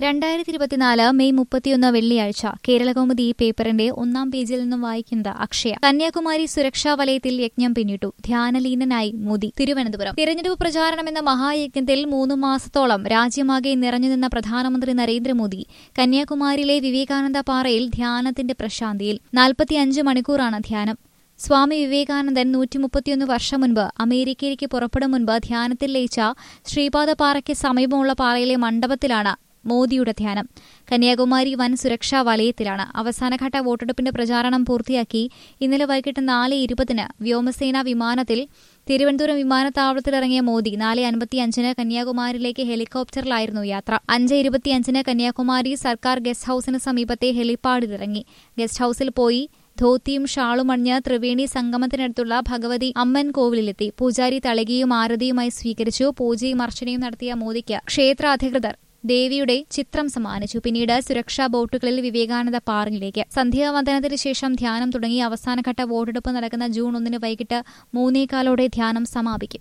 രണ്ടായിരത്തി ഇരുപത്തിനാല് മെയ് മുപ്പത്തിയൊന്ന് വെള്ളിയാഴ്ച കേരളകൗമുദി പേപ്പറിന്റെ ഒന്നാം പേജിൽ നിന്നും വായിക്കുന്നത് അക്ഷയ കന്യാകുമാരി സുരക്ഷാ വലയത്തിൽ യജ്ഞം പിന്നിട്ടു ധ്യാനലീനനായി മോദി തിരുവനന്തപുരം തിരഞ്ഞെടുപ്പ് പ്രചാരണം എന്ന മഹായജ്ഞത്തിൽ മൂന്ന് മാസത്തോളം രാജ്യമാകെ നിറഞ്ഞുനിന്ന പ്രധാനമന്ത്രി നരേന്ദ്രമോദി കന്യാകുമാരിയിലെ വിവേകാനന്ദ പാറയിൽ ധ്യാനത്തിന്റെ പ്രശാന്തിയിൽ നാൽപ്പത്തിയഞ്ച് മണിക്കൂറാണ് ധ്യാനം സ്വാമി വിവേകാനന്ദൻ നൂറ്റി മുപ്പത്തിയൊന്ന് വർഷം മുൻപ് അമേരിക്കയിലേക്ക് പുറപ്പെടും മുൻപ് ധ്യാനത്തിൽ ലയിച്ച ശ്രീപാദപാറയ്ക്ക് സമീപമുള്ള പാറയിലെ മണ്ഡപത്തിലാണ് മോദിയുടെ ധ്യാനം കന്യാകുമാരി വൻ സുരക്ഷാ വലയത്തിലാണ് അവസാനഘട്ട വോട്ടെടുപ്പിന്റെ പ്രചാരണം പൂർത്തിയാക്കി ഇന്നലെ വൈകിട്ട് നാല് ഇരുപതിന് വ്യോമസേന വിമാനത്തിൽ തിരുവനന്തപുരം വിമാനത്താവളത്തിലിറങ്ങിയ മോദി നാല് അൻപത്തിയഞ്ചിന് കന്യാകുമാരിയിലേക്ക് ഹെലികോപ്റ്ററിലായിരുന്നു യാത്ര അഞ്ച് ഇരുപത്തിയഞ്ചിന് കന്യാകുമാരി സർക്കാർ ഗസ്റ്റ് ഹൌസിന് സമീപത്തെ ഹെലിപ്പാഡിലിറങ്ങി ഗസ്റ്റ് ഹൌസിൽ പോയി ധോത്തിയും ഷാളും അണിഞ്ഞ് ത്രിവേണി സംഗമത്തിനടുത്തുള്ള ഭഗവതി അമ്മൻ കോവിലിലെത്തി പൂജാരി തളകിയും ആരതിയുമായി സ്വീകരിച്ചു പൂജയും അർച്ചനയും നടത്തിയ മോദിക്ക് ക്ഷേത്ര അധികൃതർ ദേവിയുടെ ചിത്രം സമ്മാനിച്ചു പിന്നീട് സുരക്ഷാ ബോട്ടുകളിൽ വിവേകാനന്ദ പാർക്കിലേക്ക് സന്ധ്യാവന്ദനത്തിന് ശേഷം ധ്യാനം തുടങ്ങി അവസാനഘട്ട വോട്ടെടുപ്പ് നടക്കുന്ന ജൂൺ ഒന്നിന് വൈകിട്ട് മൂന്നേകാലോടെ ധ്യാനം സമാപിക്കും